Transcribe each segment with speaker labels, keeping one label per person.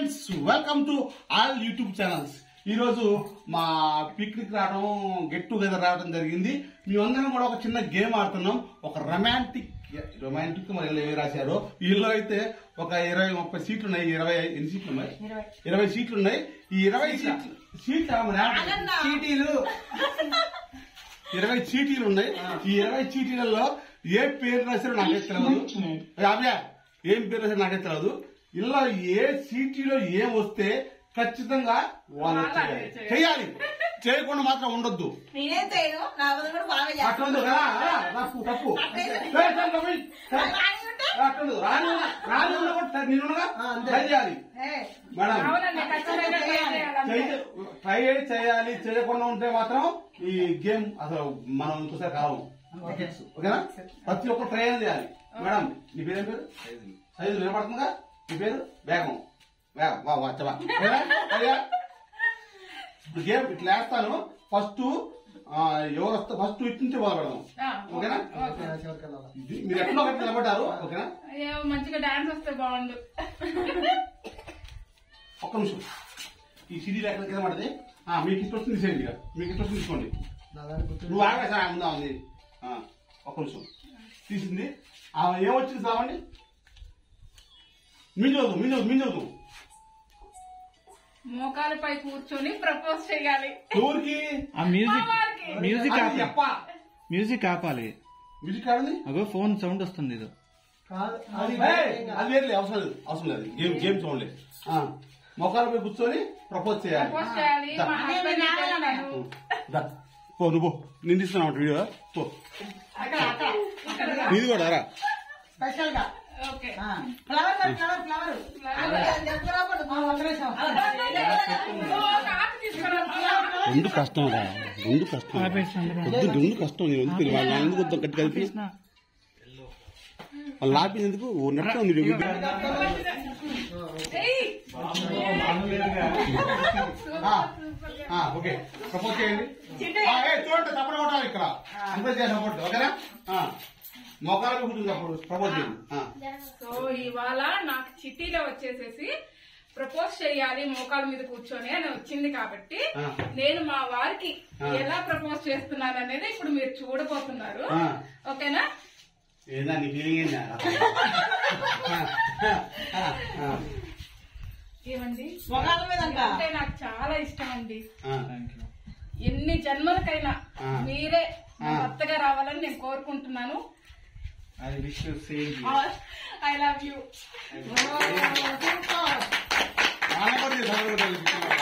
Speaker 1: Friends welcome to all YouTube channels ఈ రోజు మా పిక్నిక్ రావడం గెట్ టుగెదర్ రావడం జరిగింది మేమందరం కూడా ఒక చిన్న గేమ్ ఆడుతున్నాం ఒక రొమాంటిక్ రొమాంటిక్ మరి ఇలా ఏమి రాశారు వీళ్ళు అయితే ఒక ఇరవై ముప్పై సీట్లు ఉన్నాయి ఇరవై ఎన్ని సీట్లు ఉన్నాయి ఇరవై సీట్లు ఉన్నాయి ఈ ఇరవై సీట్లు సీట్ చీటీలు ఇరవై చీటీలు ఉన్నాయి ఈ ఇరవై చీటీలలో ఏ పేరు రాశారో నాకైతే తెలియదు అవ్యా ఏం పేరు రాశారో నాకైతే తెలియదు ఇలా ఏ చీటీలో ఏం వస్తే ఖచ్చితంగా వాళ్ళు చేయాలి. చేయాలి చేయకుండా మాత్రం ఉండొద్దు
Speaker 2: నేనేం చేయను నా వద్ద కూడా బాగా చేస్తాను.
Speaker 1: అట్లుంది కదా ఆ, తప్పు తప్పు ఏ, చల్, కమిల్. చల్. అట్లుంది రాని ఉన్న- రాని ఉన్న కూడా ట్రై- నేనున్నగా ట్రై చేయాలి
Speaker 2: ఏ,
Speaker 1: మేడం
Speaker 3: అవునండి ఖచ్చితంగా ట్రై చేయాలంటే.
Speaker 1: చేయ- ట్రై చేయాలి చేయకుండా ఉంటే మాత్రం ఈ గేమ్ అసలు మనం ఇంకోసారి కావు ఓకేనా ప్రతి ఒక్కరు ట్రై అనేది చేయాలి మేడం నీ పేరేం పేరు సైజు వినపడుతుందిగా నీ పేరు వేగం వేగం వా వా చెప్పా ఇప్పుడు గేమ్ ఇట్లా వేస్తాను ఫస్ట్ ఎవరు వస్తే ఫస్ట్ ఇటు నుంచి మొదలు పెడదాం
Speaker 3: ఆ,
Speaker 1: ఓకేనా
Speaker 3: ఓకే.
Speaker 1: ఇది మీరు ఎట్లా ఒకటి నిలబడ్డారు ఓకేనా
Speaker 3: అయ్యో, మంచిగా డాన్స్ వస్తే బాగుండు
Speaker 1: ఒక్క నిమిషం ఈ సిడీ ఎక్కడ కింద పడింది ఆ, మీకు ఇష్టం వచ్చింది తీసేయండి ఇక. మీకు ఇష్టం వచ్చింది తీసుకోండి నువ్వు ఆగా సార్ ఉందా ఉంది ఆ, ఒక్క నిమిషం తీసింది ఆ, ఏమొచ్చింది సావండి మీ చదువు మీ చదువు మీ చదువు
Speaker 3: మోకాలపై కూర్చొని ప్రపోజ్ చేయాలి
Speaker 1: ఎవరికి
Speaker 4: ఆ మ్యూజిక్
Speaker 3: మా వారికి.
Speaker 4: మ్యూజిక్
Speaker 1: అది
Speaker 4: ఆపాలి
Speaker 1: చెప్పా
Speaker 4: మ్యూజిక్ ఆపాలి
Speaker 1: మ్యూజిక్ ఆడింది
Speaker 4: అగో ఫోన్ సౌండ్ వస్తుంది ఇది
Speaker 1: ఏయ్, అది వేరే అవసరం లేదు అవసరం లేదు గేమ్ గేమ్ చూడండి మొక్కలపై కూర్చొని ప్రపోజ్ చేయాలి
Speaker 3: ప్రపోజ్ చేయాలి
Speaker 1: దా.
Speaker 3: మా హస్బెండ్ ఇచ్చేస్తాను.
Speaker 1: దా. పో నువ్వు పో. నేను తీసుకున్నావు వీడియో పో
Speaker 2: అక్కడ అక్కడ
Speaker 3: ఇక్కడ రా.
Speaker 1: నీది కూడా రా
Speaker 2: స్పెషల్ గా
Speaker 3: ఓకే
Speaker 2: ఆ, ఫ్లవర్ మరి, ఫ్లవర్ ఫ్లవర్ అదే, అది దగ్గర పడు. ఆ, ఒక్క నిమిషం.
Speaker 3: ఓ, ఒక ఆకు తీసుకురా.
Speaker 1: రెండు కష్టం రా రెండు కష్టం వద్దు రెండు కష్టం నేను ఎందుకు తెలియదు వాళ్ళు ఎందుకు వద్దాం గట్టి కలిపి వాళ్ళు ఆపినందుకు ఓ నెట్ ఉంది వీడియో.
Speaker 3: ఏయ్.
Speaker 1: ఆ, ఆ, ఓకే సపోర్ట్ చేయండి ఆ, ఏ, చూడండి తప్పని కొట్టాలి ఇక్కడ అంతే చేయ సపోర్ట్ ఓకేనా ఆ, మోకాలకు కూర్చుంది అప్పుడు ప్రపోజ్ చేయండి ఆ.
Speaker 3: సో ఇవాళ నాకు చిట్టీలో వచ్చేసేసి ప్రపోజ్ చేయాలి మోకాల మీద కూర్చొని అని వచ్చింది కాబట్టి
Speaker 1: ఆ.
Speaker 3: నేను మా వారికి
Speaker 1: ఆ.
Speaker 3: ఎలా ప్రపోజ్ చేస్తున్నాను అనేది ఇప్పుడు మీరు చూడబోతున్నారు
Speaker 1: ఆ.
Speaker 3: ఓకేనా
Speaker 1: ఏందా నీ ఫీలింగ్ ఏందా ఆ, ఆ, ఆ,
Speaker 3: ఏమండి
Speaker 2: మొగాళ్ళ మీద అంట.
Speaker 3: అంటే నాకు చాలా ఇష్టం అండి
Speaker 1: ఆ.
Speaker 3: ఎన్ని జన్మలకైనా
Speaker 1: ఆ.
Speaker 3: మీరే నా
Speaker 1: ఆ.
Speaker 3: భర్తగా రావాలని నేను కోరుకుంటున్నాను
Speaker 4: I wish you same
Speaker 3: I love you
Speaker 1: ఆమె కూడా ఈ సపోర్ట్ కొట్టాలి.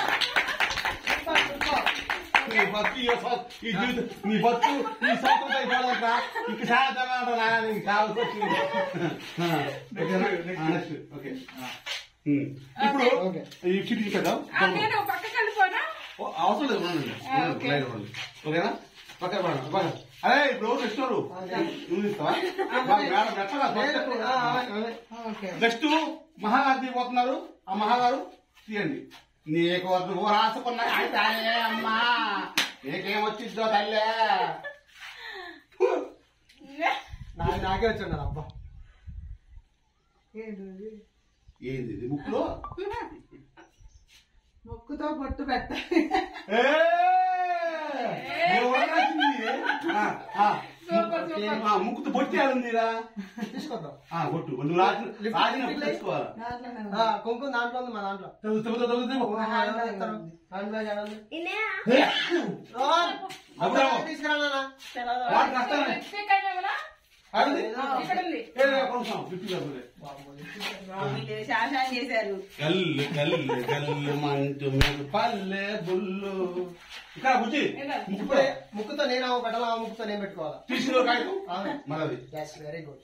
Speaker 1: నీ బతుకు ఈ స- ఈ జీవితం నీ బతుకు నీ సొంతం అయిపోవాలంటా ఇంక సాధ్యమే అంటారా నీకు కావాల్సి వచ్చింది ఆ, ఓకేనా? ఆ, నెక్స్ట్ ఓకే ఉమ్. ఇప్పుడు ఈ చిటి చూపెద్దాం
Speaker 3: ఆ, నేను పక్కకి వెళ్ళిపోనా
Speaker 1: ఓ, అవసరం లేదు ఉండండి.
Speaker 3: ఆ,
Speaker 1: ఉండండి,
Speaker 3: ఓకే.
Speaker 1: లైన్ ఉండండి. ఓకేనా పక్కన పడండి, పక్కన. అరే ఇప్పుడు ఎవరు ఇస్తున్నారు నువ్వు ఇస్తావా బాగా మేడం ఎట్లా నెక్స్ట్ మహాగారు పోతున్నారు ఆ మహాగారు తీయండి నీకు నువ్వు రాసుకున్నా అయితే అమ్మా నీకేం వచ్చిద్దో తల్లే
Speaker 5: నాకే వచ్చాడు అబ్బా
Speaker 1: ఏంది ఇది ముక్కులో
Speaker 2: ముక్కుతో బొట్టు పెట్ట
Speaker 1: ఏ! ఎవరు రాసింది? ఆ, ఆ.
Speaker 3: సూపర్ సూపర్
Speaker 1: ఆ, ముక్కుతో బొట్టి ఆడుందిరా
Speaker 5: తీసుకొద్దాం
Speaker 1: ఆ, కొట్టు నువ్వు రాసిన రాసినప్పుడు తెచ్చుకోవాలి
Speaker 5: ఆ, కుంకుమ దాంట్లో ఉంది మా దాంట్లో
Speaker 1: చదువు చదువు చదువు చదువు
Speaker 5: హ్యాండ్ బ్యాగ్ ఎత్తారు. హ్యాండ్ బ్యాగ్ ఏడ ఉంది?
Speaker 1: ఏ!
Speaker 5: రోహన్,
Speaker 1: అబ్బా.
Speaker 5: తీసుకురా నాన్న.
Speaker 1: వాటిని వస్తానే.
Speaker 3: లిప్స్టిక్ అయినా ఏమన్నా?
Speaker 1: ఆడింది?
Speaker 3: ఇక్కడ ఉంది
Speaker 1: ఏ, ఏ, కొంచెం, ఫిఫ్టీ పర్సెంట్.
Speaker 2: వీళ్ళు శాసనం చేశారు
Speaker 1: గల్లు గల్లు గల్లు మంచు మీద పల్లె బుల్లు ఇక్కడ బుజ్జి
Speaker 3: ఇలా.
Speaker 5: ఇప్పుడే ముక్కుతో నేను ఆమె పెట్టాలి ఆమె ముక్కుతో నేను పెట్టుకోవాలా
Speaker 1: తీసుకుని కాయకు
Speaker 5: అవును.
Speaker 1: మనది
Speaker 5: ఎస్ వెరీ గుడ్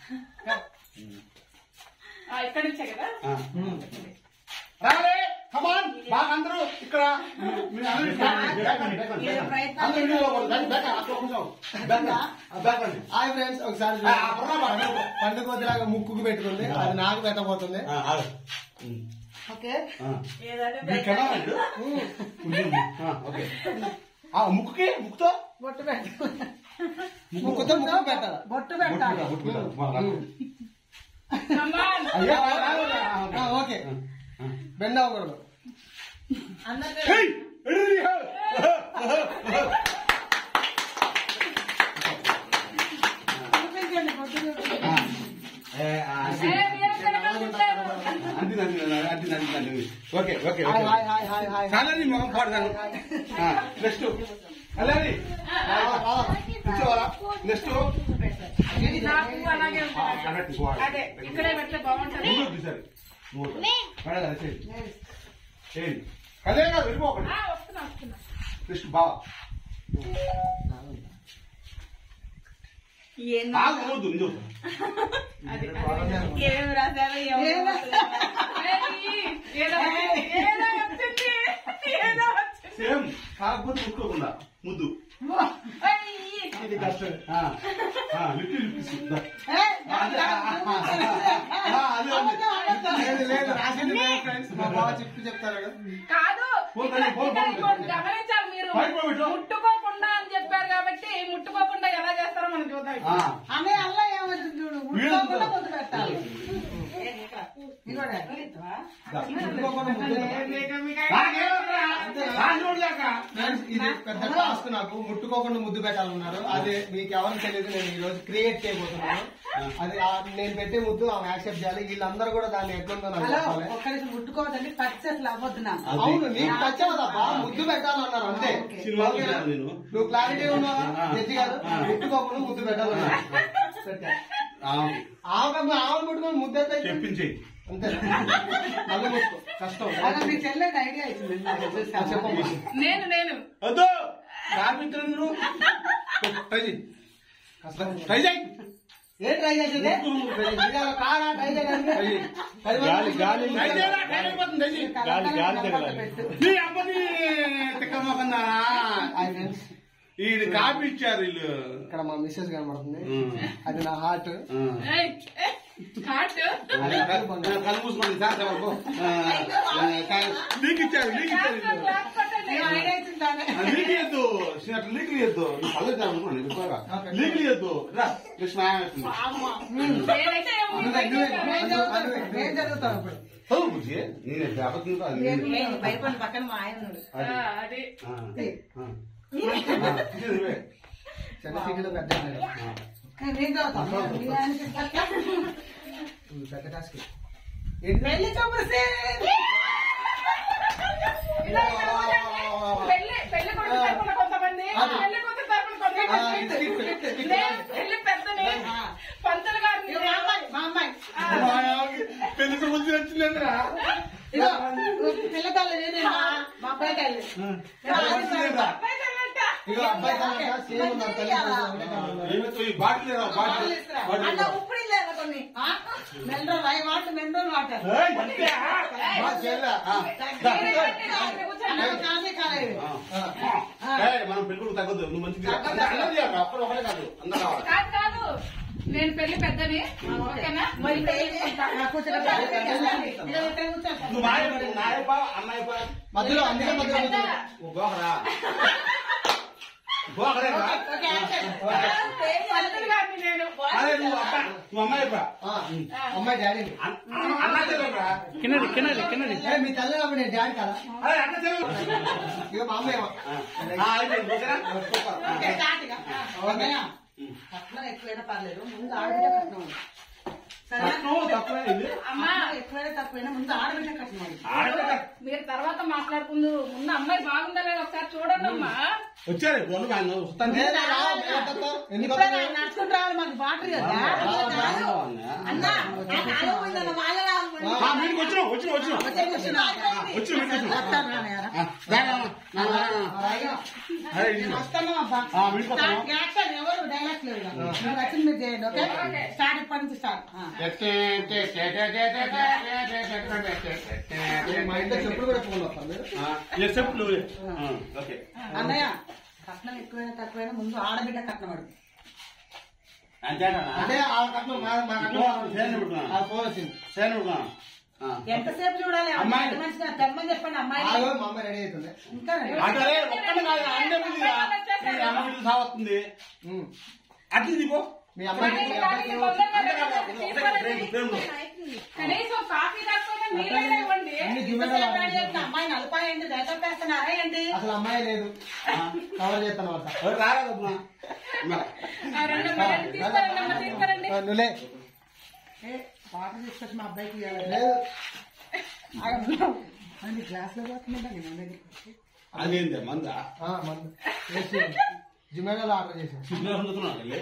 Speaker 3: ఆ, ఇక్కడ నుంచే కదా
Speaker 1: రాలే కమాన్ బాగా అందరూ ఇక్కడ మీరు అందరూ ఇక్కడ బ్యాక్ రండి, బ్యాక్ రండి, బ్యాక్ రండి. అందరూ ఇండియాలో పోండి. బ్యాక్, బ్యాక్, అక్కడ కొంచెం. బ్యాక్ రండి. ఆ, బ్యాక్ రండి.
Speaker 5: హాయ్ ఫ్రెండ్స్ ఒకసారి
Speaker 1: ఆ, ఆ, బుర్ర బాగా.
Speaker 5: పండుగ వదిలాగా ముక్కుకు పెట్టుకుంది అది నాకు పెట్టబోతుంది
Speaker 1: ఆ, ఆగు. ఉమ్.
Speaker 2: ఓకే
Speaker 1: ఆ.
Speaker 2: ఏదంటే
Speaker 1: మీకు ఎలా ఉంది? ఉంది. ఆ, ఓకే ఆ, ముక్కుకి ముక్కుతో
Speaker 2: బొట్టు పెట్ట
Speaker 5: ముక్కుతో ముక్కు పెట్టాలి
Speaker 2: బొట్టు పెట్టాలి
Speaker 1: ముట్టుకుంటా, ముట్టుకుంటా. మా రా.
Speaker 3: Come on.
Speaker 1: అయ్యా, రా, రా, రా.
Speaker 5: ఆ, ఓకే
Speaker 1: ఆ, ఆ.
Speaker 5: బెండ్ అవ్వకూడదు
Speaker 2: అందరికీ
Speaker 1: హేయ్! ఎడురి, హే!
Speaker 2: చూపించండి పొద్దున్న
Speaker 1: ఏ, ఆ,
Speaker 3: ఏ, మీరు తినగలుగుతారు.
Speaker 1: అంటింది, అంటింది, అంటింది, అంటింది, అంటింది. Okay okay
Speaker 5: hi
Speaker 1: okay
Speaker 5: hi hi hi hi
Speaker 1: చాలా నీ మొహం పాడతాను నెక్స్ట్ అలాని కూర్చోవాలా నెక్స్ట్
Speaker 3: నాకు అలాగే ఉంటుంది. అదే ఇక్కడే పెడితే బాగుంటది
Speaker 1: అదే కాదు వెళ్ళిపోకండి
Speaker 3: ఆ, వస్తున్నా వస్తున్నా
Speaker 1: నెక్స్ట్ బావా ఆగు, వద్దు, నేను చూస్తాను.
Speaker 3: అది అది.
Speaker 2: ఏం రాశారు ఏం రాశారు?
Speaker 3: ఏయ్, ఏదో వచ్చింది, ఏదో వచ్చింది ఏదో వచ్చింది
Speaker 1: సేమ్ కాకపోతే ముట్టుకోకుండా ముద్దు
Speaker 3: ఏయ్,
Speaker 5: ఇది కష్టం
Speaker 1: ఆ, ఆ, లిప్పి లిప్పిస్తు. దా.
Speaker 2: ఏయ్,
Speaker 1: ఆ, అదే, ఆ, ఆ, ఆ, ఆ, అదే ఉంది.
Speaker 5: లేదు లేదు రాసింది లేదు ఫ్రెండ్స్ మా బావ చెప్పి చెప్తారు కదా
Speaker 3: కాదు
Speaker 1: పో,
Speaker 3: ఇక్కడ-
Speaker 1: పో, పో,
Speaker 3: ఇక్కడ
Speaker 1: పో.
Speaker 3: ఇంకోటి గమనించాలి మీరు
Speaker 1: బయట పో, పెట్టు.
Speaker 3: ముట్టుకోకుండా అని చెప్పారు కాబట్టి ముట్టుకోకుండా ఎలా చేస్తారో మనం చూద్దాం
Speaker 1: ఆ,
Speaker 2: అనే అల్ల ఏమవుతుంది చూడు ముట్టుకోకుండా ముందు పెట్టాలి ఇదిగోడే.
Speaker 1: దా.
Speaker 5: ముట్టుకోకుండా ముద్దు
Speaker 1: నాకేమవుతుందిరా? నా నోరు దాకా.
Speaker 5: ఫ్రెండ్స్, ఇది పెద్ద టాస్క్ నాకు ముట్టుకోకుండా ముద్దు పెట్టాలన్నారు అది మీకు ఎవరికి తెలియదు నేను ఈ రోజు క్రియేట్ చేయబోతున్నాను అది ఆ నేను పెట్టే ముద్దు ఆమె యాక్సెప్ట్ చేయాలి వీళ్ళందరూ కూడా దాన్ని ఎట్లుందో నాకు
Speaker 2: హలో
Speaker 5: చెప్పాలి
Speaker 2: ఒక్కరికి ముట్టుకోవద్దండి టచ్ అసలు అవ్వద్దు నాకు
Speaker 1: అది.
Speaker 5: అవును నీకు నచ్చవదబ్బా ముద్దు పెట్టాలన్నారు అంతే
Speaker 1: సినిమా చూశాను నేను
Speaker 5: నువ్వు క్లారిటీ ఉన్నావా
Speaker 1: ఆ.
Speaker 5: జడ్జి గారు
Speaker 1: ఆ.
Speaker 5: ముట్టుకోకుండా ముద్దు పెట్టాలన్నారు పెట్టా.
Speaker 1: ఆ,
Speaker 5: ఆమె ఆమె ముట్టుకొని ముద్దు అయితే
Speaker 1: చెప్పించేయి
Speaker 5: అంతే మళ్ళీ ముట్టుకో కష్టం
Speaker 2: అలా మీ చెల్లెకి ఐడియా ఇచ్చింది నాకు చూసి.
Speaker 5: ఆ, చెప్పమ్మా
Speaker 3: నేను నేను
Speaker 1: వద్దు కార్మికులు మీరు ట్రై చేయి
Speaker 5: కష్టం
Speaker 1: ట్రై చేయి
Speaker 5: ఏం ట్రై చేసేది కారా ట్రై చేయండి
Speaker 4: గాలి గాలి
Speaker 1: ట్రై చేయరా టైం అయిపోతుంది ట్రై చేయి.
Speaker 4: గాలి గాలి తగలాలి
Speaker 2: పెట్టు.
Speaker 1: నీ అమ్మని తిక్కమ్మకన్నా
Speaker 5: హాయ్ ఫ్రెండ్స్
Speaker 1: ఇది కాపీ ఇచ్చారు వీళ్ళు
Speaker 5: ఇక్కడ మా మిస్సెస్ కనబడుతుంది
Speaker 1: ఉమ్.
Speaker 5: అది నా హార్ట్
Speaker 1: ఆ.
Speaker 3: ఏయ్, ఏయ్, హార్ట్
Speaker 1: అదే, కళ్ళు కళ్ళు మూసుకోండి సార్ సార్ వరకు. ఆ, ఆ, లీక్ ఇచ్చారు లీక్ ఇచ్చారు వీళ్ళు.
Speaker 3: గ్లాస్ పట్టండి.
Speaker 2: నేను ఐడియా ఇచ్చింది తానే.
Speaker 1: ఆ, లీక్ ఇయ్యద్దు అట్లా లీక్ ఇయ్యద్దు కళ్ళు అనుకోండి లీక్ ఇయ్యద్దు రా కృష్ణ
Speaker 3: నేనైతే ఏం
Speaker 5: నువ్వే, నువ్వే.
Speaker 2: నేను చదువుతాను. నేను చదువుతాను ఇప్పుడు.
Speaker 1: చదువు బుజ్జి నేను అబద్ధం కాదు.
Speaker 2: నేను భయపడిన పక్కన మా ఆయన ఉన్నాడు.
Speaker 1: అది.
Speaker 3: ఆ, అది
Speaker 1: ఆ. ఆ. ఆ, ఇది నువ్వే.
Speaker 5: చిన్న సిటీలో పెద్ద
Speaker 1: ఆ.
Speaker 2: కానీ నేను చదువుతాను. మీ ఆయనకి పక్క.
Speaker 5: ఇది పెద్ద టాస్క్
Speaker 2: పెళ్లి చూపులు సీన్.
Speaker 3: ఇలా ఇక్కడ కూర్చోండి. పెళ్లి పెళ్లి కొడుకు తరపున కొంతమంది
Speaker 5: అది.
Speaker 3: పెళ్లి కూతురు తరపున కొంతమంది
Speaker 5: ఆ, ఇది ఇటు, ఇటు, ఇటు.
Speaker 3: నేను పెళ్లి పెద్దని
Speaker 2: ఆ.
Speaker 3: పంతులు గారిని
Speaker 2: ఇదిగో మా అమ్మాయి మా అమ్మాయి
Speaker 1: పెళ్లి సంబంధించి వచ్చిందండి
Speaker 2: ఇదిగో పిల్ల తల్లి నేనే మా మా అబ్బాయి తల్లి
Speaker 3: అబ్బాయి తల్లంట.
Speaker 5: ఇక అబ్బాయి తల్లి సేమ్ ఉన్నారు తల్లి ఒకటే కలర్ ఉన్నారు.
Speaker 1: ఏమితో ఈ బాటిల్ లేదా బాటిల్ బాటిల్
Speaker 2: అన్న ఉప్పుడు లేదు కొన్ని మినరల్ ఐ వాట్ మినరల్ వాటర్
Speaker 1: ఏయ్, అంతే, ఆ.
Speaker 5: మా చెల్లె.
Speaker 1: ఆ.
Speaker 3: మీరే పెట్టి ఇక్కడ కూర్చోండి.
Speaker 2: కాదే కాలేదు
Speaker 1: ఆ. ఏయ్, మనం పెళ్ళికి తగ్గదు నువ్వు మంచిది అన్నది అప్పుడు ఒకటే కాదు అందరూ కావాలి
Speaker 3: కాదు కాదు నేను పెళ్లి పెద్దని ఓకేనా మరి పెళ్లి
Speaker 1: నువ్వు నాయప్ప నాయప్ప అమ్మాయిప్ప
Speaker 5: మధ్యలో అందుకే మధ్యలో
Speaker 3: పెద్ద.
Speaker 5: కూర్చో.
Speaker 1: గోకరా గోకరేరా
Speaker 3: పంతులు గారిని నేను
Speaker 1: అదే నువ్వు అబ్బా నువ్వు అమ్మాయిప్ప
Speaker 5: ఆ, అమ్మాయి డాడీ
Speaker 1: అన్న చెల్లెరా
Speaker 4: కిన్నది కిన్నది కిన్నది
Speaker 5: ఏ మీ తల్లి కాబట్టి నేను డాడీ కదా
Speaker 1: అదే అన్న చెల్లెలు
Speaker 5: ఇక మా అమ్మాయి
Speaker 1: ఆ, అయిపోయింది ఓకేనా సూపర్
Speaker 2: కట్నం ఎక్కువైనా పర్లేదు ముందు ఆడబిడ్డ కట్నం ఉంది. సరేనా?
Speaker 1: కట్నం తక్కువే ఇది
Speaker 3: అమ్మా
Speaker 2: కట్నం ఎక్కువైనా తక్కువైనా ముందు ఆడబిడ్డ కట్నం ఉంది.
Speaker 1: ఆడపిల్ల
Speaker 3: మీరు తర్వాత మాట్లాడుకుందు ముందు అమ్మాయి బాగుందా లేదా ఒకసారి చూడండి అమ్మా
Speaker 1: వచ్చారు వాళ్ళు ఆయన వస్తాను
Speaker 5: నేను రా, ఎందుకు ఎందుకు
Speaker 2: ఇప్పుడే ఆయన నడుచుకుంటూ రావాలి మాకు బాటరీ కదా అన్నా నాకు ఆలోచిందన్న వాళ్ళ
Speaker 1: ఆ, మీదకి వచ్చినాం వచ్చినాం వచ్చినాం వచ్చినాం మీదకి వచ్చినాం ఆ, రా, రా, రా, రా, రా, రా. అరే, ఇది.
Speaker 2: వస్తాను అబ్బా
Speaker 1: ఆ, మీదకి వస్తాను.
Speaker 2: స్టార్ట్ యాక్షన్ ఎవరు డైలాగ్స్ లేవు ఇక. మీరు వచ్చింది మీరు చేయండి ఓకే
Speaker 3: ఓకే.
Speaker 2: స్టార్ట్ ఇప్పటి నుంచి స్టార్ట్ ఆ.
Speaker 5: మా ఇంట్లో చెప్పుడు కూడా ఫోన్ వస్తాను మీరు
Speaker 1: ఆ, ఏ చెప్పు నువ్వే ఆ, ఓకే
Speaker 2: అన్నయ్య కట్నం ఎక్కువైనా తక్కువైనా ముందు ఆడబిడ్డ కట్నం అడుగు
Speaker 1: అంతేనా
Speaker 5: అంటే ఆ కట్నం మా మా
Speaker 1: ఫోన్ చేయండి ఇప్పుడు.
Speaker 5: కట్నం ఆ ఫోన్ వచ్చింది
Speaker 1: సరే ఉన్నా. ఆ.
Speaker 2: ఎంతసేపు చూడాలి
Speaker 1: అమ్మాయి.
Speaker 2: పెద్ద మనిషిగా తెమ్మని చెప్పండి అమ్మాయి
Speaker 5: ఆగో మా అమ్మాయి రెడీ అవుతుంది
Speaker 2: ఇంకా
Speaker 1: అంటే ఒక్కడే కాదు అన్నీ బిల్లుగా. ఈ అమ్మ బిల్లు సాగుతుంది
Speaker 5: ఉమ్.
Speaker 1: అట్లా దిపో
Speaker 5: మీ అమ్మాయి మీ అబ్బాయికి
Speaker 3: కానీ తొందరగా తీసుకొని
Speaker 1: ప్రేమ ప్రేమ
Speaker 3: కనీసం కాఫీ కాకపోతే నీళ్ళైనా ఇవ్వండి
Speaker 5: అన్ని
Speaker 2: ఇంతసేపు
Speaker 5: జిమ్మెదారు
Speaker 2: రెడీ చేసిన అమ్మాయి నలభై ఏంటి దయచేస్తున్నారా ఏంటి
Speaker 5: అసలు అమ్మాయి లేదు కవర్ చేస్తాను అంట
Speaker 1: రాలేదమ్మా
Speaker 3: ఆ రెండు రెండు తీసుకురండి అమ్మ తీసుకురండి
Speaker 5: నువ్వులే
Speaker 2: ఏ, వాటర్ తీసుకొచ్చి మా అబ్బాయికి ఇవ్వాలి
Speaker 5: లేదు
Speaker 2: అది గ్లాస్ లో పోతుందా నేను అనేది
Speaker 1: అదేంటి మందా
Speaker 5: ఆ, మందు. వేసి జిమేగాలో ఆర్డర్ చేసాను
Speaker 1: సిగ్నల్ అందుకున్నాను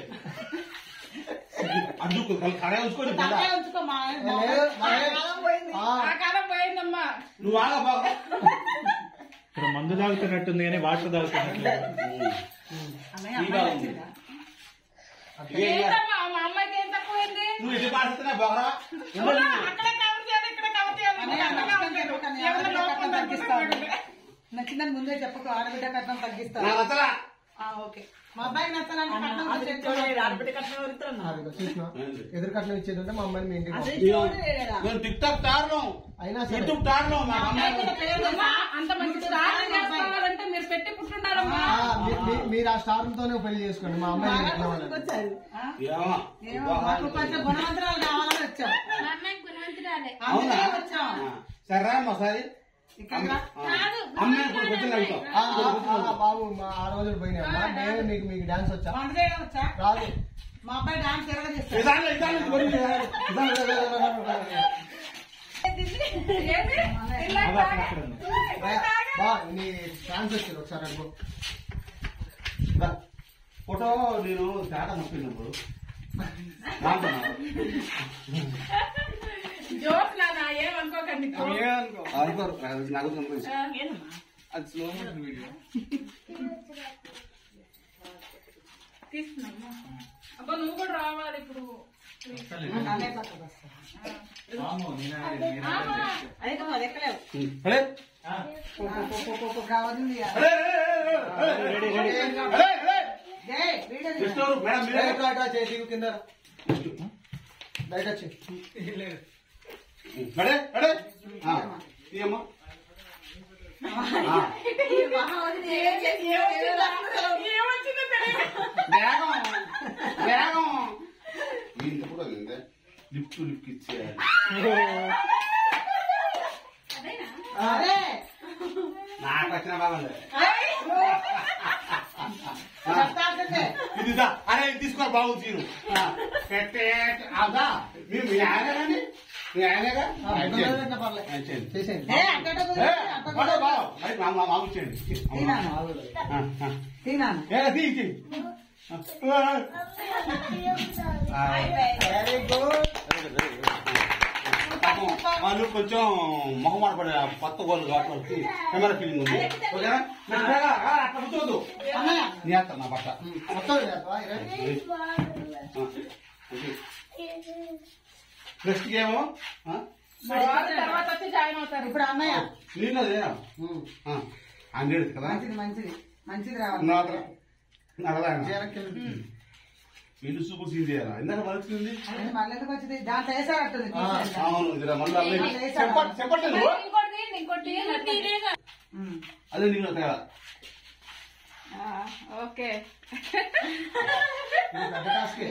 Speaker 1: అడ్డుకు కడే ఉంచుకొని
Speaker 2: తలకాయ ఉంచుకో మా మా-
Speaker 5: లేదు,
Speaker 2: మా
Speaker 5: లేదు.
Speaker 2: కాలం పోయింది
Speaker 5: ఆ,
Speaker 3: ఆ కాలం పోయిందమ్మా
Speaker 1: నువ్వు ఆగా బాగా
Speaker 4: ఇక్కడ మందు తాగుతున్నట్టుంది కానీ వాటర్ తాగుతున్నట్లేదు
Speaker 2: అన్నయ్య అమ్మాయి వచ్చిందా
Speaker 3: ఏంటమ్మా మా అమ్మాయికి ఏం తక్కువైంది
Speaker 1: నువ్వు ఎన్ని పాడుతున్నా బాగా
Speaker 3: అవునా? అక్కడ కవర్ చేయాలి ఇక్కడ కవర్ చేయాలి
Speaker 2: అన్నయ్య
Speaker 3: ఇక్కడ
Speaker 2: నచ్చితే
Speaker 3: కవర్ చేయాలి.
Speaker 2: చెప్పకండి,
Speaker 3: ఏమన్నా
Speaker 2: ఆడబిడ్డ
Speaker 3: లోపం
Speaker 2: కట్నం తగ్గిస్తాను
Speaker 3: తగ్గిస్తాను
Speaker 2: నచ్చిందని ముందే చెప్పకు ఆడబిడ్డ కట్నం తగ్గిస్తాను
Speaker 1: నాకు నచ్చలా
Speaker 2: ఆ, ఓకే మా అబ్బాయికి నచ్చాలంటే కట్నం కూడా చెప్తాను. ఆడబిడ్డ కట్నం ఎవరిస్తారన్నా?
Speaker 5: అదిగో చూసినా ఎదురు కట్నం ఇచ్చేది ఉంటే మా అమ్మాయిని మీ ఇంటికి
Speaker 2: అది
Speaker 5: పంపు.
Speaker 2: చూడు లేడా?
Speaker 1: నేను టిక్ టాక్ టార్ను
Speaker 5: అయినా సరే
Speaker 1: యూట్యూబ్ టార్ను మా
Speaker 2: అమ్మాయి
Speaker 1: అమ్మాయి
Speaker 2: కూడా పేరు
Speaker 3: అమ్మా,
Speaker 2: తెలుసా?
Speaker 3: అంత మంచి స్టార్ చేసుకోవాలంటే మీరు పెట్టి పుట్టుండాలమ్మా
Speaker 5: ఆ, మీ- మీ- మీరు ఆ స్టార్ తోనే పెళ్లి చేసుకోండి మా అమ్మాయి
Speaker 2: బాగా
Speaker 5: ఎట్లా ఉండాలి?
Speaker 2: గుర్తుకొచ్చారు. ఆ?
Speaker 1: ఏమో
Speaker 2: ఏమో మాకు కొంచెం గుణవంతురాలు కావాలని వచ్చాం
Speaker 1: అవునా
Speaker 2: అందుకే వచ్చాం
Speaker 1: ఆ, సరే రా అమ్మా సరే
Speaker 2: ఇక్కడ రా.
Speaker 1: అమ్మాయి ఇప్పుడు పొద్దున్న అడుగుతాం
Speaker 5: ఆ, ఆ, ఆ, బాబు మా ఆ రోజులు పోయినాయమ్మా నేను నీకు మీకు డాన్స్ వచ్చా
Speaker 2: వంట చేయడం వచ్చా
Speaker 5: రాదు
Speaker 2: మా అబ్బాయి డాన్స్ ఎరగ చేస్తాడు
Speaker 1: ఇదాన్ని ఇదాన్ని ఇదాన్ని ఇదాన్ని
Speaker 3: ఏది?
Speaker 4: అది అక్కడ అక్కడ ఉంది
Speaker 5: బా నీ డాన్స్ వచ్చారు ఒకసారి అనుకో
Speaker 1: దా. ఫోటో నేను తేట నొప్పినప్పుడు రాంటున్నా.
Speaker 3: జోక్ నాన్న ఏమనుకోకండి
Speaker 1: అనుకోరు నాకు నాకు తెలుసు. అది స్లో మోషన్ వీడియో
Speaker 3: తీసుకున్నామ్మా అబ్బా నువ్వు కూడా రావాలి ఇప్పుడు
Speaker 2: అన్నయ్య పక్కకు వస్తా. అయితే నువ్వు అది ఎక్కలేవు
Speaker 1: అరే
Speaker 2: పో, పో, పో, పో, పో, పో, కావాల్సింది ఇక.
Speaker 1: అరే అరే, అరే, అరే, అరే, అరే.
Speaker 2: ఏయ్, వీడియో తీయ్.
Speaker 1: జస్ట్ ఎవరు? మేడం మీరే
Speaker 5: ఎట్లా అట్లా చేతి కింద బయట వచ్చి
Speaker 1: అడే అడే ఆ, తీయమ్మా ఆ,
Speaker 2: ఈ మహావతి ఏం చేసి-
Speaker 3: ఏమొచ్చిందో తెలియదు
Speaker 1: వేగం వేగం వీళ్ళకి కూడా ఉంది లిఫ్ట్ లిఫ్ట్ ఇచ్చేయాలి
Speaker 2: అరే,
Speaker 1: నాకు వచ్చిన బాగుంది
Speaker 2: చెప్తాల్సిందే.
Speaker 1: ఇది దా. అరే ఇది తీసుకో బాగుంది తీరు ఆ, పెట్టే అదా మీరు మీ ఆయనగాని మీ ఆయనగా
Speaker 5: ఆ, ముందర పెట్టినా పర్లే.
Speaker 1: ఆ, చేయండి.
Speaker 5: చేసేయండి
Speaker 2: ఏ, అక్కడ
Speaker 1: ఏ,
Speaker 2: కూర్చో, అక్కడ
Speaker 1: పడు,
Speaker 2: కూర్చో.
Speaker 1: బావు. మరి మా మా మామ ఇచ్చేయండి
Speaker 2: తినాను.
Speaker 1: ఆ, ఆ.
Speaker 2: తినాను.
Speaker 1: ఏ, తీ, తీ. ఆ. ఆ.
Speaker 5: వెరీ గుడ్
Speaker 1: పాపం వాళ్ళు కొంచెం మొహమాట పడే కొత్త గోళ్ళు కాబట్టి వాళ్ళకి కెమెరా ఫీలింగ్ ఉంది ఓకేనా మీరు త్వరగా రా, అట్లా కూర్చోవద్దు
Speaker 2: అన్నయ్య,
Speaker 1: నీ అత్త నా బట్ట
Speaker 5: మొత్తం చేస్తావా? ఇరే.
Speaker 1: నెక్స్ట్ గేమ్
Speaker 3: వాళ్ళు తర్వాత వచ్చి జాయిన్ అవుతారు
Speaker 2: ఇప్పుడు అన్నయ్య
Speaker 1: నీళ్ళు అదేనా
Speaker 5: ఉమ్.
Speaker 1: హండ్రెడ్ కదా
Speaker 2: మంచిది మంచిది మంచిది రావాలి
Speaker 1: నా నడదా
Speaker 5: వెనక్కి వెళ్ళు.
Speaker 1: ఇల్లు సూపర్ సీన్ చేయాలా ఇందాక మరొచ్చింది
Speaker 2: అది మళ్ళీ ఎందుకు వచ్చింది దాంట్లో వేసారట్టుంది
Speaker 5: ఆ.
Speaker 1: అవును ఇది మళ్ళీ అన్నీ చెప్పట్ చెప్పట్లే నువ్వు
Speaker 3: ఇంకోటి తీయండి, ఇంకోటి తీయండి.
Speaker 1: అదే నీళ్ళు తేడా
Speaker 3: ఆ, ఓకే
Speaker 5: ఇది పెద్ద టాస్కే.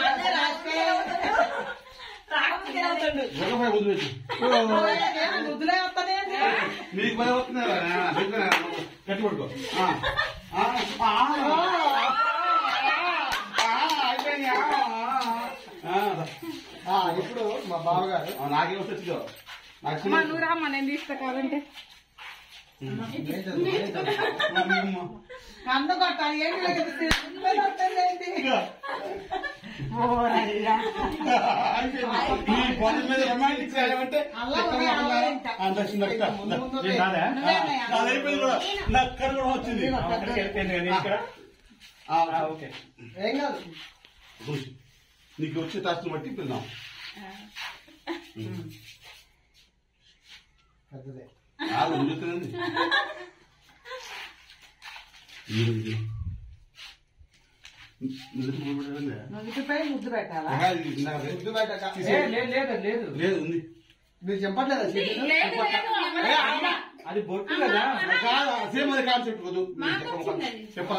Speaker 1: జగపై ముందు పెట్టు
Speaker 2: ముద్దులే వస్తానే
Speaker 1: మీకు భయం వస్తుంది కదా చెప్పినా గట్టి పడుకో ఆ. ఆ, ఆ, ఆ, అయిపోయింది. ఆ, ఆ.
Speaker 5: ఆ, ఇప్పుడు మా బావగారు
Speaker 1: ఆ, నాకేం వచ్చిందో నాకు
Speaker 3: అమ్మా నువ్వు రామ్మా నేను తీస్తా కావాలంటే
Speaker 5: ఏం చదువు, ఏం చదువు?
Speaker 2: అందు కొట్టాలి ఏంటి లేదు పిల్లలు వస్తుంది ఏంటి
Speaker 1: ఈ పొలం మీద రొమాంటిక్ చేయమంటే
Speaker 2: అల్లా ఉన్నాయి, అల్లా ఇంకా.
Speaker 5: ముందు ముందు
Speaker 4: నేను కాదా
Speaker 2: నువ్వే అన్నయ్య.
Speaker 1: అది అయిపోయింది కూడా నాకు కరు కూడా వచ్చింది
Speaker 4: అక్కడికి వెళ్ళిపోయింది కానీ ఇక్కడ
Speaker 1: ఆ,
Speaker 4: ఆ, ఓకే
Speaker 5: ఏం కాదు
Speaker 1: చూసి. నీకు వచ్చే టాస్క్ బట్టి పిల్దాం
Speaker 5: పెద్దదే
Speaker 1: ఆగు ముందుకునండి
Speaker 2: నుదుటిపై ముద్దు పెట్టాలా
Speaker 5: ముద్దు బయట
Speaker 4: ఏ, లేదు లేదు లేదు
Speaker 1: లేదు ఉంది
Speaker 5: మీరు చెప్పట్లేదా చేతులు?
Speaker 3: లేదు లేదు అమ్మ.
Speaker 1: ఏ, అమ్మ.
Speaker 4: అది బొట్టు కదా
Speaker 1: కాదు సేమ్ అది కాన్సెప్ట్ కదూ చెప్పా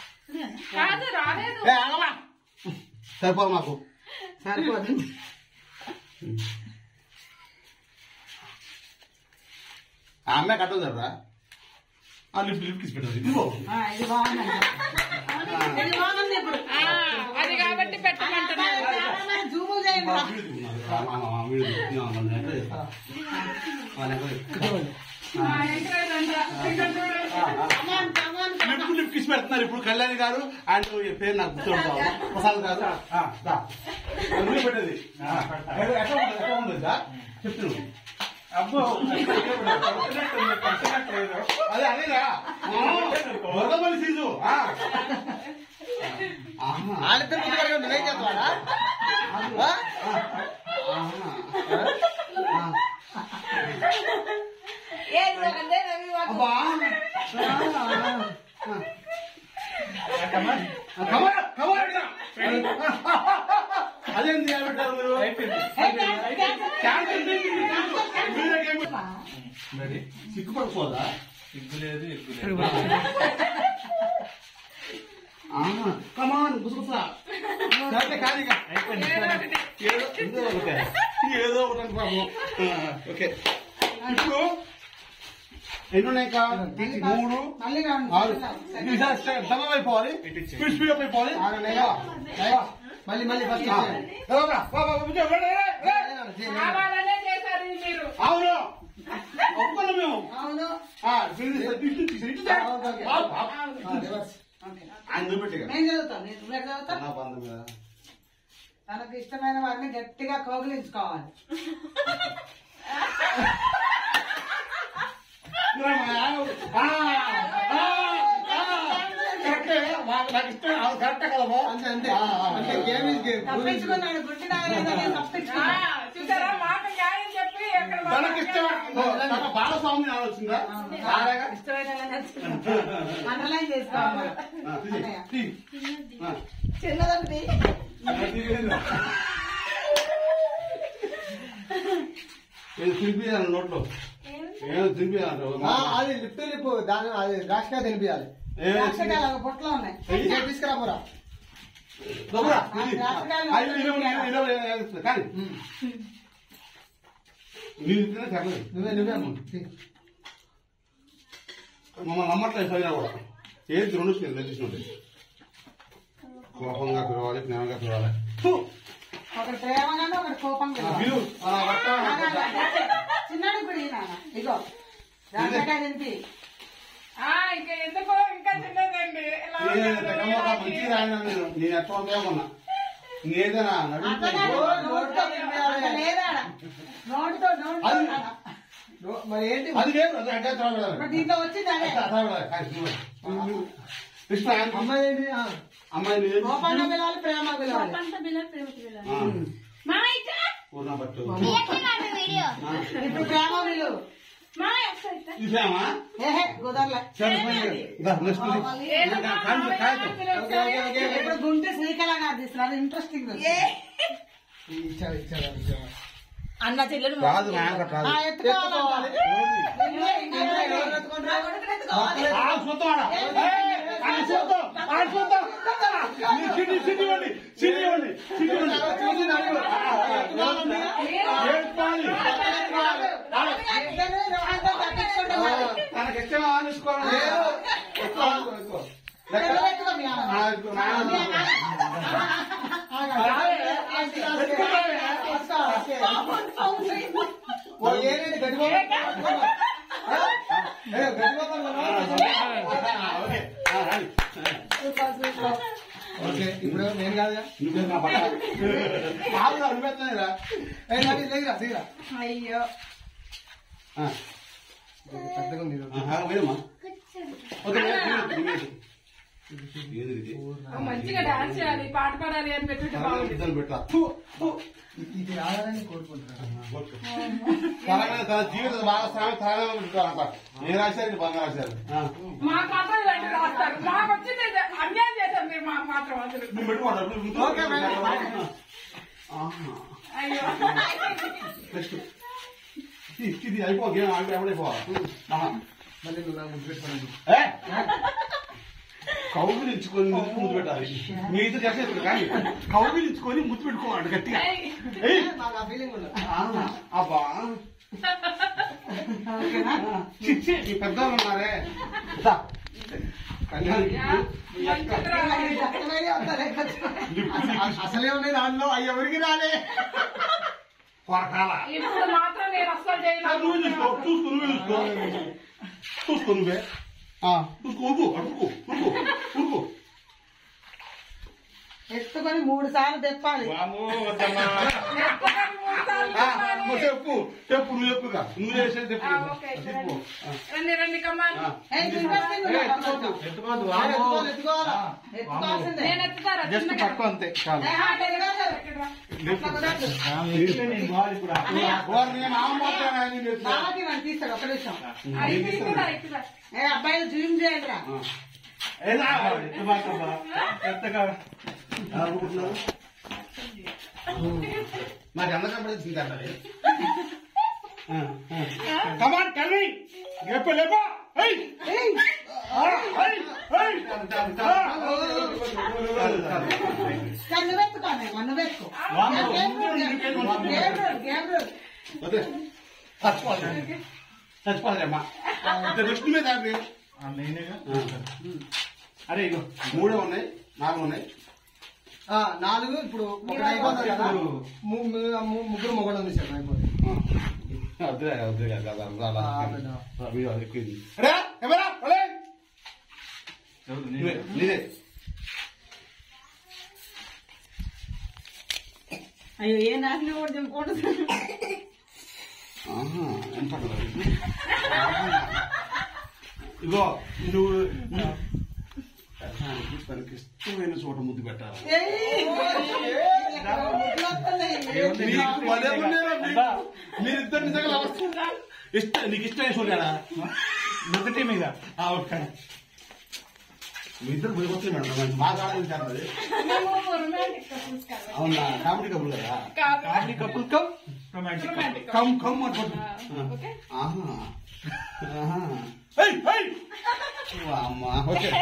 Speaker 3: కాదు రాలేదు
Speaker 1: ఏ, ఆగమ్మా. సరిపోదు మాకు
Speaker 2: సరిపోదు
Speaker 1: ఆ అమ్మాయి కట్టదు కదా ఆ లిఫ్ట్ లిఫ్ట్ ఇచ్చి పెట్టదు ఇదిగో
Speaker 2: ఆ, ఇది బాగుందండి ఇది బాగుంది ఇప్పుడు
Speaker 3: ఆ, అది కాబట్టి పెట్టమంటున్నాను
Speaker 2: కెమెరామెన్ జూమ్ చేయండి రా.
Speaker 3: ఆ, ఎంకరేజ్ రండిరా. ఇక్కడ చూడండి.
Speaker 2: Come on, come on, come on.
Speaker 1: Lift lift ఇచ్చి పెడుతున్నారు ఇప్పుడు కళ్యాణ్ గారు అండ్ పేరు నాకు గుర్తుంటావు ప్రసాద్ గారు ఆ, దా. అందులో పెట్టేది ఆ, ఎట్లా ఎట్లా ఉంటుంది ఎట్లా ఉంటుంది దా? చెప్తున్నాను
Speaker 4: అబ్బో పడుతున్నట్టుంది, పడుతున్నట్లేదు.
Speaker 1: అదే అదేరా వరదమల్లి సీజు ఆ. ఆహా.
Speaker 5: వాళ్ళిద్దరు ముందు వరకు నువ్వేం చేస్తావాడా ఆ?
Speaker 1: ఆహా. ఆ.
Speaker 2: ఏ, ఇది ఒకటే రవి ఒక-
Speaker 1: అబ్బా
Speaker 4: కమాన్.
Speaker 1: కమర్ కమర్ అదేంటి పెట్టారు మీరు
Speaker 4: అయిపోయింది
Speaker 2: ఏ, క్యాన్సల్, క్యాన్సల్.
Speaker 1: క్యాన్సల్ చేయండి, క్యాన్సల్. మీరేం
Speaker 4: మరి
Speaker 1: సిగ్గుపడిపోదా
Speaker 4: సిగ్గు లేదు ఇగ్గు లేదు
Speaker 1: కమాన్ గుసగుసా సరే కానీ ఇక.
Speaker 4: అయిపోయింది
Speaker 1: ఏదో ఏదో ఒకటే ఏదో ఒకటి అంటే పాపం. ఆ, ఓకే ఇప్పుడు ఎన్ని ఉన్నాయి ఇంకా మూడు
Speaker 2: మళ్ళీ రాండి.
Speaker 1: ఆరు ఇది ఈసారి స్టే- డబల్ అయిపోవాలి స్పీడ్ స్పీడ్ అప్ అయిపోవాలి
Speaker 5: ఆరు నెయ్యి. నెయ్యి. మళ్ళీ మళ్ళీ ఫస్ట్
Speaker 1: ఆ. రా, రా, రా, రా, కూర్చో, రా, రా, రా.
Speaker 3: కావాలనే చేశారు ఇది మీరు
Speaker 1: అవును ఒప్పుకున్నాం మేము
Speaker 2: అవును
Speaker 1: ఆ, ఇటు ఇటు ఇటు ఇటు ఇటు ఇటు.
Speaker 5: Okay, okay.
Speaker 1: ఆ, ఆ.
Speaker 5: Reverse
Speaker 2: okay.
Speaker 1: ఆయన చూపెట్టిగా
Speaker 2: నేను చదువుతాను నేను నువ్వు ఎట్లా చదువుతావు
Speaker 1: నా బంధం మీద
Speaker 2: తనకు ఇష్టమైన వారిని గట్టిగా కౌగిలించుకోవాలి
Speaker 1: కరెక్టే కదా బావ?
Speaker 5: అంతే అంతే
Speaker 1: ఆ, ఆ,
Speaker 5: అంటే గేమ్ ఇస్ గేమ్
Speaker 2: తప్పించుకున్నాడు గుడ్డి నాగలేదా నేను
Speaker 3: ఆ,
Speaker 2: తప్పించుకున్నాను
Speaker 3: చూసారా మాట న్యాయం చెప్పి ఎక్కడ
Speaker 1: తనకి ఇష్టం తన బాలస్వామిని ఆలోచిందా బాగా
Speaker 2: ఇష్టమైన అండర్లైన్ చేసుకోవాలి
Speaker 1: ఆ, తీసి, తీ. ఆ.
Speaker 2: చిన్నదండి
Speaker 1: ఏదో తినిపియాలి నోట్లో ఏదో తినిపియాలి
Speaker 5: ఆ, అది లిప్ లిప్ దాని అది ద్రాక్షగా తినిపించాలి
Speaker 2: ద్రాక్షకాయలు ఒక పొట్లో ఉన్నాయి
Speaker 5: ఇదే తీసుకురా పోరా
Speaker 1: కానీ మీరు తినే చెప్పలేదు
Speaker 5: నువ్వే నువ్వే అమ్మ. తీ.
Speaker 1: మమ్మల్ని నమ్మట్లేదు పైన కూడా ఏది రెండు తెలిసినట్టు కోపంగా పిలవాలి జ్ఞానంగా పిలవాలి ఫు!
Speaker 2: ఒకటి ప్రేమగానే ఒకటి కోపంగా
Speaker 1: ఆ బిలు, ఆ వర్త,
Speaker 2: చిన్నాడు ఇప్పుడు ఈయన ఇగో ద్రాక్షకాయ తినిపి
Speaker 3: ఆ, ఇంకా ఎందుకో ఇంకా తిన్నదండి ఇలా
Speaker 1: నేను
Speaker 3: ఉన్నారు,
Speaker 1: తెగమ్మక
Speaker 3: ఇలా
Speaker 1: మంచిది రాయను నేను నేను ఎట్లా ఉపయోగమన్నా నేదైనా
Speaker 2: అట్లా
Speaker 1: నడుము
Speaker 2: నోటితో అట్లా లేదా నోటితో నోటితో
Speaker 1: అది-
Speaker 2: కాదు.
Speaker 5: నో- మరి ఏంటి
Speaker 1: అది లేదు అది అంటే త్రాగలేదు.
Speaker 2: ఇప్పుడు దీంట్లో వచ్చింది అదే
Speaker 1: అట్లా త్రాగలేదు. కానీ నువ్వు. కృష్ణ ఆయన-
Speaker 5: అమ్మాయి ఏంటి ఆ.
Speaker 1: అమ్మాయి నువ్వు
Speaker 2: కోపంగా పిలవాలి ప్రేమ పిలవాలి
Speaker 1: పూర్ణ పట్టు
Speaker 2: ఇప్పుడు ప్రేమ విలువ
Speaker 1: చూసామా
Speaker 2: ఏహే కుదరలే
Speaker 1: సరే, సరే. ఇదా, నెక్స్ట్ ఇది.
Speaker 3: ఏదమ్మా,
Speaker 1: కాదు, కాదు.
Speaker 5: ఓకే ఓకే ఓకే
Speaker 2: ఇప్పుడు గుంటె శ్రీకళ గారు తీస్తున్నారు ఇంట్రెస్టింగ్
Speaker 5: ఇచ్చాడు ఇచ్చాడు ఇచ్చాడు
Speaker 2: అన్న చెల్లెలు
Speaker 1: రాదు నాకు రాదు
Speaker 2: ఎత్తుకోవాలి
Speaker 1: ఆ, చూద్దాం ఆడ. ఏయ్, ఆడ చూద్దాం, ఆడ చూద్దాం. నీ సిటీ, సిటీ ఇవ్వండి, సిటీ ఇవ్వండి, సిటీ ఇవ్వండి. ఏడ్పాలి. తనకి ఇష్టం ఆలోచుకోవాలి లేదు. ఎక్కువ ఆలోచుకో, ఎక్కువ. లెక్క. ఆ, ఎక్కువ, నాయన.
Speaker 5: ఓ ఏంటి గడిపోతాను గడిపోతాను
Speaker 1: ఆ, ఓకే. ఆ, రండి.
Speaker 5: ఓకే ఇప్పుడు నేను కాదుగా
Speaker 1: నువ్వే నా పట్ల. మామూలుగా అనిపిస్తున్నాయిరా.
Speaker 5: ఏ, నడి, లేదురా, దిగురా.
Speaker 2: అయ్యో
Speaker 1: ఆ,
Speaker 5: పెద్దగా ఉంది ఈరోజు.
Speaker 1: ఆ, లేదమ్మా. ఓకే, లేదు, లేదు, లేదు. ఏది ఇది?
Speaker 3: మంచిగా డాన్స్ చేయాలి పాట పాడాలి అని పెట్టుకుంటే బాగుంది
Speaker 1: ఇద్దరు పెట్టా. ఫు, ఫు.
Speaker 5: ఇది ఆడాలని కోరుకుంటున్నాను
Speaker 1: ఓకే. తన మీద తన జీవిత భాగస్వామి తనమే పెట్టుకోవాలంట ఏ రాశారు ఇది బాగా రాశారు ఆ.
Speaker 3: మాకు మాత్రం ఇలాంటి రాస్తారు మాకు వచ్చింది ఇది అన్యాయం చేశారు మీరు మాకు మాత్రం అసలు
Speaker 1: నువ్వు పెట్టుకోండి అప్పుడు ముందు-
Speaker 5: ఓకే, మేడం.
Speaker 1: ఆహా.
Speaker 3: అయ్యో
Speaker 1: నెక్స్ట్. ఇది ఇది అయిపో గేమ్ ఆడితే ఎవడైపోవాలి ఆహా.
Speaker 5: మళ్ళీ నువ్వు నాకు ముద్దు పెట్టుకోండి
Speaker 1: ఏ? కౌగిలించుకొని ముద్దు ముద్దు పెట్టాలి మీతో చేసేది కానీ కౌగిలించుకొని ముద్దు పెట్టుకోవాలి గట్టిగా
Speaker 3: ఏయ్,
Speaker 1: ఏయ్
Speaker 5: నాకు ఆ ఫీలింగ్ ఉండదు
Speaker 1: ఆ, అబ్బా చిచ్చి ఈ పెద్దవాళ్ళు ఉన్నారే దా. కళ్యాణ్
Speaker 3: యా, మంచిది రావాలి.
Speaker 5: అస- అసలే ఉన్నాయి దాంట్లో అవి ఎవరికి రాలే
Speaker 1: కొరకాల
Speaker 3: ఇప్పుడు మాత్రం నేను అస్సలు చేయను
Speaker 1: నువ్వే చూసుకో చూసుకో నువ్వే చూసుకో చూసుకో నువ్వే ఆ, చూసుకో ఉరుకు అడుగు ఉరుకు ఉరుకు
Speaker 2: ఎత్తుకొని మూడు సార్లు తెప్పాలి
Speaker 4: వామో వద్దమ్మా
Speaker 3: ఎత్తుకొని మూడు సార్లు
Speaker 1: ఆ,
Speaker 3: చెప్పాలి.
Speaker 1: నువ్వు చెప్పు చెప్పు నువ్వు చెప్పుగా నువ్వు చేసేది చెప్పు
Speaker 3: ఆ, ఓకే,
Speaker 1: చెప్పు ఆ,
Speaker 3: రండి రండి కమ్మాలి
Speaker 1: ఆ.
Speaker 2: ఏయ్, ఇంట్రెస్టింగ్ ఉంది.
Speaker 4: ఎత్తుకోవద్దు
Speaker 5: ఎత్తుకోవాలి
Speaker 4: వామో
Speaker 5: ఎత్తుకోవాలా
Speaker 2: ఎత్తుకోవాల్సిందే.
Speaker 3: నేను ఎత్తుతారా
Speaker 4: జస్ట్
Speaker 3: చిన్నగా?
Speaker 4: పట్టు అంతే చాలు
Speaker 2: ఏ, ఆ తిరగదు.
Speaker 3: ఇక్కడ రా.
Speaker 2: అట్లా కుదరదు.
Speaker 4: ఆ, ఎత్తుతే నేను బాగా ఇప్పుడు ఆ-
Speaker 1: ఓ, నేను ఆ మాత్రం ఆయన చెప్తా.
Speaker 2: బావకి వాడు తీస్తాడు ఒక నిమిషం
Speaker 3: ఆ, ఇక్కడ ఇక్కడ ఇక్కడ
Speaker 2: ఏ అబ్బాయిలు జూమ్ చేయండిరా
Speaker 1: ఆ. ఎలా?
Speaker 4: ఎత్తు మాకమ్మా. ఎత్తగా
Speaker 1: ఎలా అనుకుంటున్నావు? నాకు ఎంత కనపడింది అంటారు కమాన్ కల్వి లేపో లేపో ఏయ్
Speaker 2: ఏయ్,
Speaker 1: ఆ, ఏయ్ ఏయ్
Speaker 2: సార్ నువ్వెత్తుకోండి నువ్వెత్తుకో
Speaker 1: వామ్మో.
Speaker 2: Game rule, game rule, game rule.
Speaker 1: అదే చచ్చిపోవాలి చచ్చిపోవాలి అమ్మా ఇంత రెస్ట్ మీద ఆడి.
Speaker 4: ఆ, నేనేగా
Speaker 1: ఆ.
Speaker 4: అరే ఇగో
Speaker 1: మూడే ఉన్నాయి నాలుగు ఉన్నాయి
Speaker 5: ఆ, నాలుగు ఇప్పుడు ఒకటి అయిపోతుంది కదా ము- ము- ము- ముగ్గురు మొగలు ఉంది సార్ అయిపోతుంది
Speaker 1: ఆ. వద్దులే వద్దులే కదా అలా
Speaker 5: ఆ, పెద్ద.
Speaker 1: వీడియో ఎక్కువ రే ఎవరా ఒలే
Speaker 4: ఎవరు?
Speaker 1: నీవే
Speaker 4: నేనే.
Speaker 1: నీదే
Speaker 2: అయ్యో ఏ నాశనం కూడా చెప్పుకుంటుంది
Speaker 1: ఆహా, ఎంత పడలేదు. ఇగో నువ్వు నువ్వు- పెద్దానికి తనకి ఇష్టమైన చోట ముద్దు పెట్టాలి
Speaker 2: ఏయ్, ముద్దులు వస్తున్నాయి.
Speaker 1: నీకు భలే ఉన్నారా మీకు? మీరిద్దరు నిజంగా lovers. ఇష్టం నీకు ఇష్టమైన చూడారా
Speaker 4: నుదుటి మీద
Speaker 1: ఓకే మీ ఇద్దరు పోయి వస్తుంది మేడం మంచి బాగా ఆలోచించారు అది
Speaker 3: మేము రొమాంటిక్ కపుల్స్ కదా
Speaker 1: అవునా కామెడీ కబుల్ కదా
Speaker 3: కాదు
Speaker 4: comedy couple cum romantic
Speaker 3: romantic
Speaker 1: cum cum అనుకోండి
Speaker 3: ఓకే
Speaker 1: ఆహా ఆహా ఏయ్ ఏయ్ అమ్మా ఓకే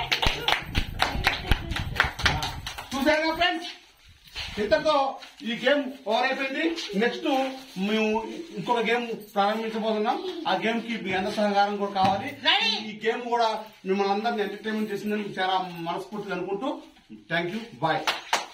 Speaker 1: చూసారుగా ఫ్రెండ్స్ ఇంతతో ఈ గేమ్ ఓవర్ అయిపోయింది నెక్స్ట్ మేము ఇంకొక గేమ్ ప్రారంభించబోతున్నాం ఆ గేమ్ కి మీ అందరి సహకారం కూడా కావాలి ఈ గేమ్ కూడా మిమ్మల్ని అందరిని ఎంటర్టైన్మెంట్ చేసిందని చాలా మనస్ఫూర్తిగా అనుకుంటూ థ్యాంక్ యూ బాయ్